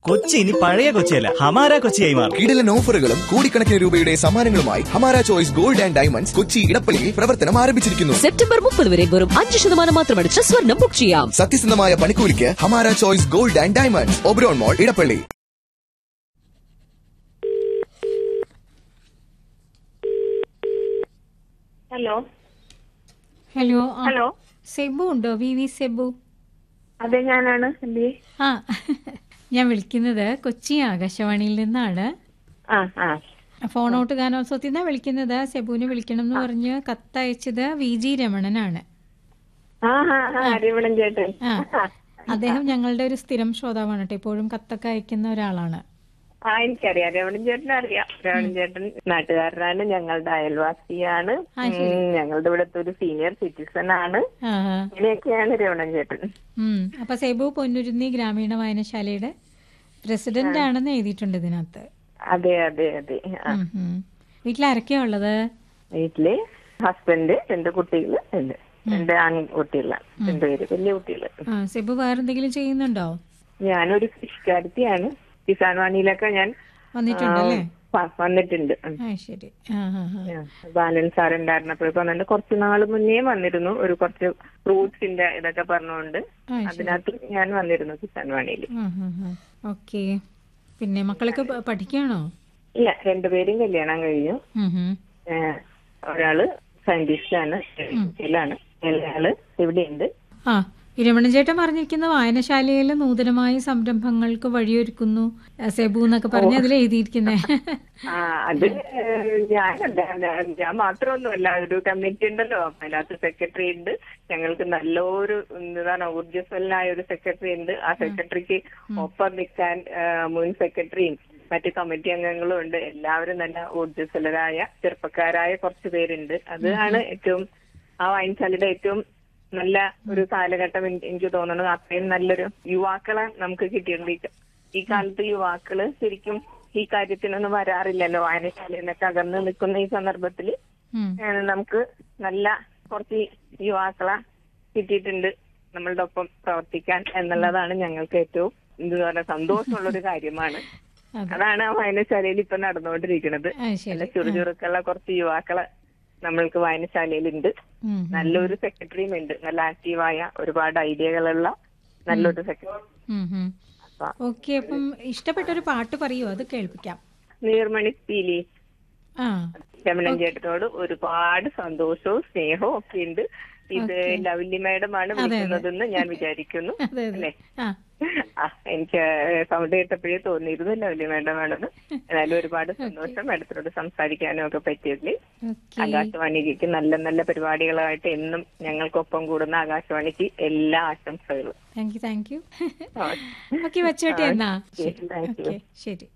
കൊച്ചി ഇനി പഴയ കൊച്ചിയല്ല ഹമാര കൊച്ചിയായി മാറും കിടിലൻ ഓഫറുകളും കോടിക്കണക്കിന് രൂപയുടെ സമ്മാനങ്ങളുമായി Hamara choice gold and diamonds Kochi ഇടപ്പള്ളിയിൽ പ്രവർത്തനം ആരംഭിച്ചിരിക്കുന്നു സെപ്റ്റംബർ മുപ്പത് വരെ വെറും അഞ്ച് ശതമാനം മാത്രമടിച്ച് സ്വർണം ബുക്ക് ചെയ്യാം സത്യസന്ധമായ പണിക്കൂലിക്ക് Hamara choice gold and diamonds Oberon mall Edappally hello hello ആ, ഹലോ സെബു ഉണ്ടോ വി വി സെബു അതെ ഞാനാണ് എന്തേ ആ ഞാൻ വിളിക്കുന്നത് കൊച്ചി ആകാശവാണിയിൽ നിന്നാണ് ആ ആ ഫോണൗട്ട് ഗാനോത്സവത്തിൽ നിന്നാണ് വിളിക്കുന്നത് സെബുവിനെ വിളിക്കണം എന്ന് പറഞ്ഞ് കത്തയച്ചത് വി ജി രമണനാണ് ആ ആ ആ രമണൻ ചേട്ടൻ ആ അദ്ദേഹം ഞങ്ങളുടെ ഒരു സ്ഥിരം ശ്രോതാവാണ് കേട്ടോ എപ്പോഴും കത്തൊക്കെ അയക്കുന്ന ഒരാളാണ് ആ എനിക്കറിയാം രമണൻ ചേട്ടനെ അറിയാം രമണൻ ചേട്ടൻ നാട്ടുകാരനാണ് ഞങ്ങളുടെ അയൽവാസിയാണ് ആ, ശരി. ഉം, ഞങ്ങളുടെ ഇവിടുത്തെ ഒരു സീനിയർ സിറ്റിസൺ ആണ് ആ ആ. ഇങ്ങനെയൊക്കെയാണ് രമണൻ ചേട്ടൻ ഉം. അപ്പൊ സെബു പൊന്നുരുന്നി ഗ്രാമീണ വായനശാലയുടെ പ്രസിഡന്റ് ആണെന്ന് എഴുതിയിട്ടുണ്ട് ഇതിനകത്ത് അതെ അതെ അതെ ആ. ഉം, ഉം. വീട്ടിലാരൊക്കെയാ ഉള്ളത് വീട്ടില് ഹസ്ബൻഡ് രണ്ട് കുട്ടികള് ഉണ്ട് രണ്ട് ആൺകുട്ടികളാണ് രണ്ടുപേര് വലിയ കുട്ടികള് ആ സെബു വേറെന്തെങ്കിലും ചെയ്യുന്നുണ്ടോ ഞാനൊരു കൃഷിക്കാരത്തിയാണ് കിസാൻ വാണിയിലൊക്കെ ഞാൻ വന്നിട്ടുണ്ടല്ലേ ആ, വന്നിട്ടുണ്ട് ഉം. ആ ശരി ആ ആ ആ. ബാലൻ സാർ ഉണ്ടായിരുന്നപ്പോൾ വന്നിട്ട് കുറച്ച് നാൾ മുന്നേ വന്നിരുന്നു ഒരു കുറച്ച് ഫ്രൂട്ട്സിന്റെ ഇതൊക്കെ പറഞ്ഞുകൊണ്ട് ആ, ശരി. അതിനകത്ത് ഞാൻ വന്നിരുന്നു കിസാൻ വാണിയിൽ ആ, ആ, ആ. ഓക്കെ പിന്നെ മക്കളൊക്കെ പ- പഠിക്കുകയാണോ ഇല്ല രണ്ടുപേരും കല്യാണം കഴിഞ്ഞു ഉം, ഉം. ഏഹ്, ഒരാള് സയന്റിസ്റ്റ് ആണ് ാണ് ഇളയാള് ഇവിടെയുണ്ട് ആ ഇരമണൻ ചേട്ടൻ പറഞ്ഞിരിക്കുന്ന വായനശാലയിൽ നൂതനമായ സംരംഭങ്ങൾക്ക് വഴിയൊരുക്കുന്നു ആ, സെബു എന്നൊക്കെ പറഞ്ഞ് അതിൽ എഴുതിയിരിക്കുന്നേ ആ അത് ഏഹ്, ഞാനല്ല ഞാൻ- ഞാൻ മാത്രമൊന്നുമല്ല ഒരു കമ്മിറ്റി ഉണ്ടല്ലോ അതിനകത്ത് സെക്രട്ടറി ഉണ്ട് ഞങ്ങൾക്ക് നല്ലൊരു എന്താണ് ഊർജ്ജസ്വലനായ ഒരു സെക്രട്ടറി ഉണ്ട് ആ സെക്രട്ടറിക്ക് ഒപ്പം നിൽക്കാൻ ഏഹ്, മുൻ സെക്രട്ടറിയും മറ്റ് കമ്മിറ്റി അംഗങ്ങളും ഉണ്ട് എല്ലാവരും നല്ല ഊർജ്ജസ്വലരായ ചെറുപ്പക്കാരായ കുറച്ച് പേരുണ്ട് അതാണ് ഏറ്റവും ആ വായനശാലയുടെ ഏറ്റവും നല്ല ഒരു കാലഘട്ടം എനിക്ക് എനിക്ക് തോന്നുന്നത് അത്രയും നല്ലൊരു യുവാക്കളെ നമുക്ക് കിട്ടിയിട്ടുണ്ട് ഈ- ഈ കാലത്ത് യുവാക്കള് ശരിക്കും ഈ കാര്യത്തിനൊന്നും വരാറില്ലല്ലോ വായനശാലയിൽ നിന്നൊക്കെ അകന്ന് നിൽക്കുന്ന ഈ സന്ദർഭത്തിൽ ഉം. നമുക്ക് നല്ല കുറച്ച് യുവാക്കളെ കിട്ടിയിട്ടുണ്ട് നമ്മളുടെ ഒപ്പം പ്രവർത്തിക്കാൻ എന്നുള്ളതാണ് ഞങ്ങൾക്ക് ഏറ്റവും എന്താ പറയുക സന്തോഷമുള്ള ഒരു കാര്യമാണ് അതെ അതാണ് ആ വായനശാലയിൽ ഇപ്പൊ നടന്നുകൊണ്ടിരിക്കുന്നത് ആ ശരി നല്ല ചുറുചുറുക്കുള്ള കുറച്ച് യുവാക്കളെ നമ്മൾക്ക് വായനശാലയിലുണ്ട് ഉം, ഉം. നല്ലൊരു സെക്രട്ടറിയും ഉണ്ട് നല്ല ആക്റ്റീവായ ഒരുപാട് ഐഡിയകളുള്ള നല്ലൊരു സെക്രട്ടറി ഉം, ഉം. ഓക്കെ അപ്പം ഇഷ്ടപ്പെട്ട ഒരു പാട്ട് പറയൂ അത് കേൾപ്പിക്കാം നീർമണി പീലി ആ രമണൻ ചേട്ടനോട് ഒരുപാട് സന്തോഷവും സ്നേഹവും ഒക്കെ ഉണ്ട് ഇത് Okay. ലവ്ലി മാഡമാണ് അതെ, അതെ. വിളിക്കുന്നതെന്ന് ഞാൻ വിചാരിക്കുന്നു അതെ അതെ അല്ലേ ആ ആ എനിക്ക് സൗണ്ട് കേട്ടപ്പോഴേ തോന്നിയിരുന്നു ലവ്ലി മാഡമാണെന്ന് എന്നാലും ഒരുപാട് സന്തോഷം മാഡത്തിനോട് സംസാരിക്കാനും ഒക്കെ പറ്റിയതിൽ ഓക്കെ ആകാശവാണിക്ക് നല്ല നല്ല പരിപാടികളായിട്ട് എന്നും ഞങ്ങൾക്കൊപ്പം കൂടുന്ന ആകാശവാണിക്ക് എല്ലാ ആശംസകളും താങ്ക് യു താങ്ക് യു ആ. ഓക്കെ വെച്ചോട്ടെ എന്നാ Okay, thank you. ഓക്കെ ശരി